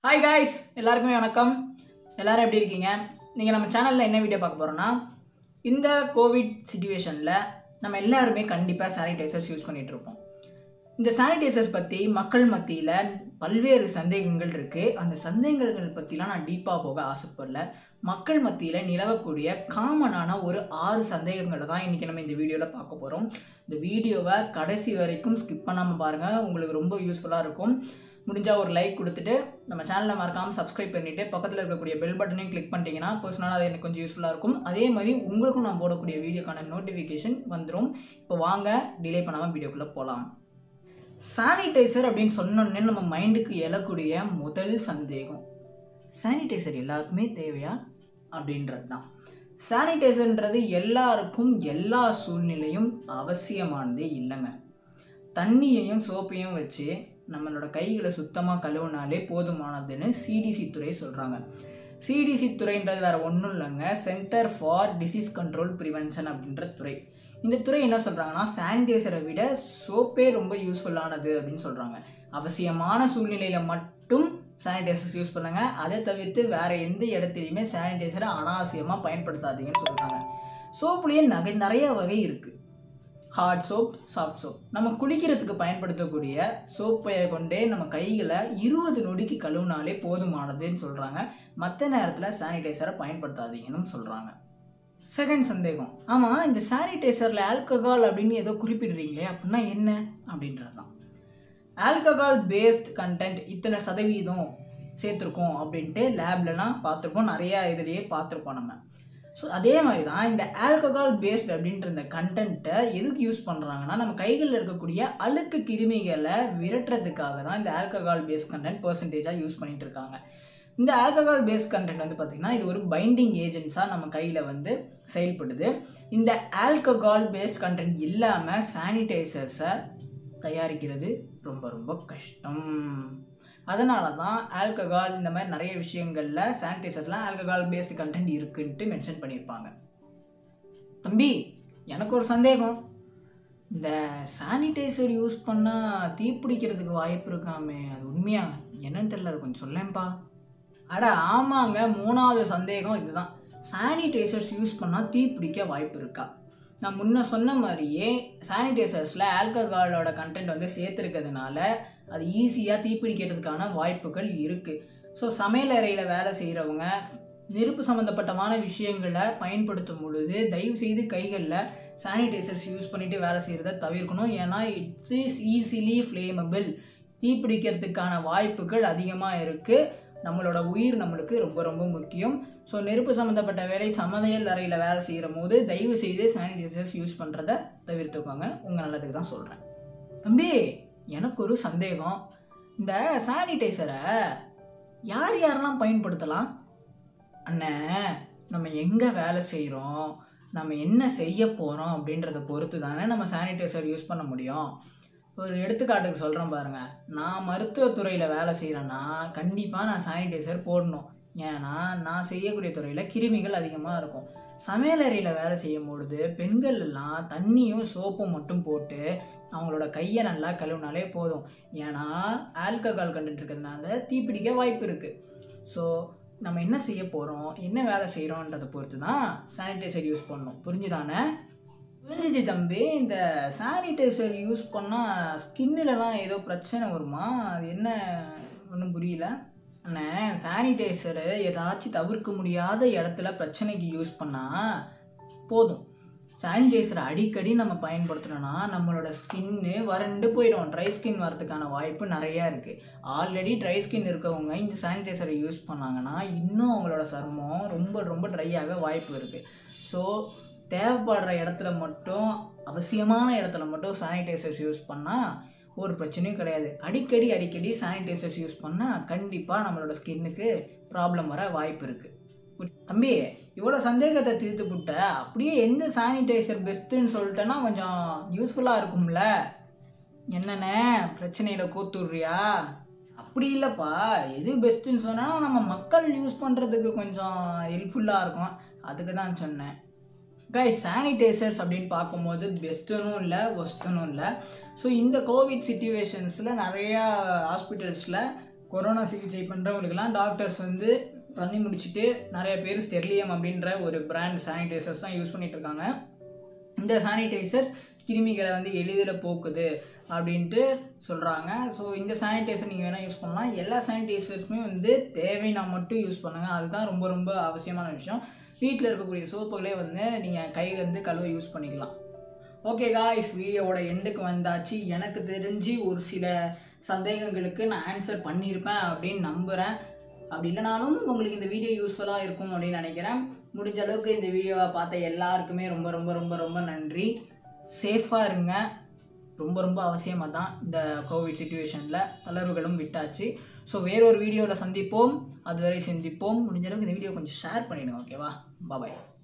hi guys எல்லாருக்குமே வணக்கம் எல்லாரும் எப்படி இருக்கீங்க நீங்கள் நம்ம சேனலில் என்ன வீடியோ பார்க்க போகிறோன்னா இந்த கோவிட் சுச்சுவேஷனில் நம்ம எல்லாருமே கண்டிப்பாக சானிடைசர்ஸ் யூஸ் பண்ணிட்டு இருப்போம் இந்த சானிடைசர்ஸ் பற்றி மக்கள் மத்தியில் பல்வேறு சந்தேகங்கள் இருக்குது அந்த சந்தேகங்கள் பற்றிலாம் நான் டீப்பாக போக ஆசைப்படல மக்கள் மத்தியில் நிலவக்கூடிய காமனான ஒரு ஆறு சந்தேகங்களை தான் இன்றைக்கி நம்ம இந்த வீடியோவில் பார்க்க போகிறோம் இந்த வீடியோவை கடைசி வரைக்கும் ஸ்கிப் பண்ணாமல் பாருங்கள் உங்களுக்கு ரொம்ப யூஸ்ஃபுல்லாக இருக்கும் முடிஞ்சால் ஒரு லைக் கொடுத்துட்டு நம்ம சேனலை மறக்காமல் சப்ஸ்கிரைப் பண்ணிவிட்டு பக்கத்தில் இருக்கக்கூடிய பெல் பட்டனையும் கிளிக் பண்ணிட்டீங்கன்னா பர்சனலாக அது எனக்கு கொஞ்சம் யூஸ்ஃபுல்லாக இருக்கும் அதே மாதிரி உங்களுக்கும் நான் போடக்கூடிய வீடியோக்கான நோட்டிஃபிகேஷன் வந்துடும் இப்போ வாங்க டிலே பண்ணாமல் வீடியோக்குள்ளே போகலாம் சானிடைசர் அப்படின்னு சொன்னோன்னே நம்ம மைண்டுக்கு எழக்கூடிய முதல் சந்தேகம் சானிடைசர் எல்லாருக்குமே தேவையா அப்படின்றது தான் சானிடைசர்ன்றது எல்லாருக்கும் எல்லா சூழ்நிலையும் அவசியமானதே இல்லைங்க தண்ணியையும் சோப்பையும் வச்சு நம்மளோட கைகளை சுத்தமாக கழுவுனாலே போதுமானதுன்னு சிடிசி துறை சொல்கிறாங்க சிடிசி துறைன்றது வேறு ஒன்றும் இல்லைங்க centre for disease control prevention அப்படின்ற துறை இந்த துறை என்ன சொல்கிறாங்கன்னா சானிடைசரை விட சோப்பே ரொம்ப யூஸ்ஃபுல்லானது அப்படின்னு சொல்கிறாங்க அவசியமான சூழ்நிலையில் மட்டும் சானிடைசர்ஸ் யூஸ் பண்ணுங்க அதை தவிர்த்து வேறு எந்த இடத்துலையுமே சானிடைசரை அனாவசியமாக பயன்படுத்தாதீங்கன்னு சொல்கிறாங்க சோப்புலேயே நகை நிறைய வகை இருக்குது ஹார்ட் சோப் சாஃப்ட் சோப் நம்ம குளிக்கிறதுக்கு பயன்படுத்தக்கூடிய சோப்பை கொண்டே நம்ம கைகளை இருபது நொடிக்கு கழுவுனாலே போதுமானதுன்னு சொல்கிறாங்க மற்ற நேரத்தில் சானிடைசரை பயன்படுத்தாதீங்கன்னு சொல்கிறாங்க செகண்ட் சந்தேகம் ஆமாம் இந்த சானிடைசரில் ஆல்கஹால் அப்படின்னு ஏதோ குறிப்பிடுறீங்களே அப்படின்னா என்ன அப்படின்றது தான் ஆல்கஹால் பேஸ்ட் கண்டென்ட் இத்தனை சதவீதம் சேர்த்துருக்கோம் அப்படின்ட்டு லேப்லலாம் பார்த்துருப்போம் நிறையா இதுலேயே பார்த்துருப்போம் நம்ம ஸோ அதே மாதிரி தான் இந்த ஆல்கஹால் பேஸ்ட் அப்படின்ற இந்த கண்டென்ட்டை எதுக்கு யூஸ் பண்ணுறாங்கன்னா நம்ம கைகளில் இருக்கக்கூடிய அழுக்கு கிருமிகளை விரட்டுறதுக்காக தான் இந்த ஆல்கஹால் பேஸ்ட் கண்டென்ட் பர்சன்டேஜாக யூஸ் பண்ணிட்டு இருக்காங்க இந்த ஆல்கஹால் பேஸ்ட் கண்டென்ட் வந்து பார்த்திங்கன்னா இது ஒரு பைண்டிங் ஏஜென்ட்ஸாக நம்ம கையில் வந்து செயல்படுது இந்த ஆல்கஹால் பேஸ்ட் கண்டென்ட் இல்லாமல் சானிடைசர்ஸை தயாரிக்கிறது ரொம்ப ரொம்ப கஷ்டம் அதனால தான் ஆல்கஹால் இந்த மாதிரி நிறைய விஷயங்களில் சானிடைசர்லாம் ஆல்கஹால் பேஸ்டு கண்டென்ட் இருக்குன்ட்டு மென்ஷன் பண்ணியிருப்பாங்க தம்பி எனக்கு ஒரு சந்தேகம் இந்த சானிடைசர் யூஸ் பண்ணால் தீப்பிடிக்கிறதுக்கு வாய்ப்பு இருக்காமே அது உண்மையா என்னன்னு தெரியல அது கொஞ்சம் சொல்லேன்ப்பா அட ஆமாங்க மூணாவது சந்தேகம் இதுதான் சானிடைசர்ஸ் யூஸ் பண்ணால் தீப்பிடிக்க வாய்ப்பு இருக்கா நான் முன்ன சொன்ன மாதிரியே சானிடைசர்ஸில் ஆல்கஹாலோட கண்டென்ட் வந்து சேர்த்துருக்கிறதுனால அது ஈஸியாக தீப்பிடிக்கிறதுக்கான வாய்ப்புகள் இருக்குது ஸோ சமையல் அறையில் வேலை செய்கிறவங்க நெருப்பு சம்மந்தப்பட்டமான விஷயங்களை பயன்படுத்தும் பொழுது தயவு செய்து கைகளில் சானிடைசர்ஸ் யூஸ் பண்ணிவிட்டு வேலை செய்கிறத தவிர்க்கணும் ஏன்னா இட்ஸ் இஸ் ஈஸிலி ஃப்ளேமபிள் தீப்பிடிக்கிறதுக்கான வாய்ப்புகள் அதிகமாக இருக்குது நம்மளோட உயிர் நம்மளுக்கு ரொம்ப ரொம்ப முக்கியம் ஸோ நெருப்பு சம்மந்தப்பட்ட வேலை சமையல் அறையில் வேலை செய்கிற போது தயவு செய்து சானிடைசர்ஸ் யூஸ் பண்ணுறத தவிர்த்துக்கோங்க உங்கள் நல்லதுக்கு தான் சொல்கிறேன் தம்பி எனக்கு ஒரு சந்தேகம் இந்த சானிடைசரை யார் யாரெல்லாம் பயன்படுத்தலாம் அண்ணே நம்ம எங்கே வேலை செய்கிறோம் நம்ம என்ன செய்ய போகிறோம் அப்படின்றத பொறுத்து தானே நம்ம சானிடைசர் யூஸ் பண்ண முடியும் ஒரு எடுத்துக்காட்டுக்கு சொல்கிறேன் பாருங்கள் நான் மருத்துவத்துறையில் வேலை செய்கிறேன்னா கண்டிப்பாக நான் சானிடைசர் போடணும் ஏன்னா நான் செய்யக்கூடிய துறையில் கிருமிகள் அதிகமாக இருக்கும் சமையலறையில் வேலை செய்யும் பொழுது பெண்கள் எல்லாம் தண்ணியும் சோப்பும் மட்டும் போட்டு அவங்களோட கையை நல்லா கழுவினாலே போதும் ஏன்னா ஆல்கஹால் கண்டென்ட் இருக்கிறதுனால தீப்பிடிக்க வாய்ப்பு இருக்குது ஸோ நம்ம என்ன செய்ய போகிறோம் என்ன வேலை செய்கிறோன்றதை பொறுத்து தான் சானிடைசர் யூஸ் பண்ணணும் புரிஞ்சுதானே புரிஞ்சிச்சு தம்பி இந்த சானிடைசர் யூஸ் பண்ணால் ஸ்கின்னுலலாம் ஏதோ பிரச்சனை வருமா அது என்ன ஒன்றும் புரியல அண்ணே சானிடைசரு ஏதாச்சும் தவிர்க்க முடியாத இடத்துல பிரச்சனைக்கு யூஸ் பண்ணால் போதும் சானிடைசரை அடிக்கடி நம்ம பயன்படுத்தினோன்னா நம்மளோட ஸ்கின்னு வறண்டு போயிடும் ட்ரை ஸ்கின் வரதுக்கான வாய்ப்பு நிறையா இருக்குது ஆல்ரெடி ட்ரை ஸ்கின் இருக்கவங்க இந்த சானிடைசரை யூஸ் பண்ணாங்கன்னா இன்னும் அவங்களோட சருமம் ரொம்ப ரொம்ப ட்ரை ஆக வாய்ப்பு இருக்குது ஸோ தேவைப்படுற இடத்துல மட்டும் அவசியமான இடத்துல மட்டும் சானிடைசர்ஸ் யூஸ் பண்ணால் ஒரு பிரச்சனையும் கிடையாது அடிக்கடி அடிக்கடி சானிடைசர்ஸ் யூஸ் பண்ணால் கண்டிப்பாக நம்மளோட ஸ்கின்னுக்கு ப்ராப்ளம் வர வாய்ப்பு இருக்குது தம்பி இவ்வளோ சந்தேகத்தை தீர்த்து விட்ட அப்படியே எந்த சானிடைசர் பெஸ்ட்டுன்னு சொல்லிட்டேன்னா கொஞ்சம் யூஸ்ஃபுல்லாக இருக்கும்ல என்னண்ணே பிரச்சனையில் கோத்துடுறியா அப்படி இல்லைப்பா எது பெஸ்ட்டுன்னு சொன்னால் நம்ம மக்கள் யூஸ் பண்ணுறதுக்கு கொஞ்சம் ஹெல்ப்ஃபுல்லாக இருக்கும் அதுக்கு தான் சொன்னேன் கை சானிடைசர்ஸ் அப்படின்னு பார்க்கும்போது பெஸ்ட்டுனும் இல்லை ஒஸ்ட்டுனும் இல்லை ஸோ இந்த கோவிட் சுச்சுவேஷன்ஸில் நிறையா ஹாஸ்பிட்டல்ஸில் கொரோனா சிகிச்சை பண்ணுறவங்களுக்குலாம் டாக்டர்ஸ் வந்து பண்ணி முடிச்சுட்டு நிறைய பேர் ஸ்டெர்லியம் அப்படின்ற ஒரு பிராண்ட் சானிடைசர்ஸ் தான் யூஸ் பண்ணிட்டு இருக்காங்க இந்த சானிடைசர் கிருமிகளை வந்து எளிதில் போக்குது அப்படின்ட்டு சொல்கிறாங்க ஸோ இந்த சானிடைசர் நீங்கள் வேணால் யூஸ் பண்ணலாம் எல்லா சானிடைசர்ஸுமே வந்து தேவைன்னா மட்டும் யூஸ் பண்ணுங்கள் அதுதான் ரொம்ப ரொம்ப அவசியமான விஷயம் வீட்டில் இருக்கக்கூடிய சோப்புகளே வந்து நீங்கள் கை வந்து கழுவ யூஸ் பண்ணிக்கலாம் ஓகே காய்ஸ் வீடியோவோட எண்டுக்கு வந்தாச்சு எனக்கு தெரிஞ்சு ஒரு சில சந்தேகங்களுக்கு நான் ஆன்சர் பண்ணியிருப்பேன் அப்படின்னு நம்புகிறேன் அப்படி இல்லைனாலும் உங்களுக்கு இந்த வீடியோ யூஸ்ஃபுல்லாக இருக்கும் அப்படின்னு நினைக்கிறேன் முடிஞ்ச அளவுக்கு இந்த வீடியோவை பார்த்த எல்லாருக்குமே ரொம்ப ரொம்ப ரொம்ப ரொம்ப நன்றி சேஃபாக இருங்க ரொம்ப ரொம்ப அவசியமாக தான் இந்த கோவிட் சுச்சுவேஷனில் தளர்வுகளும் விட்டாச்சு ஸோ வேறொரு வீடியோவில் சந்திப்போம் அதுவரை சந்திப்போம் முடிஞ்ச அளவுக்கு இந்த வீடியோ கொஞ்சம் ஷேர் பண்ணிடுங்க ஓகேவா பாய்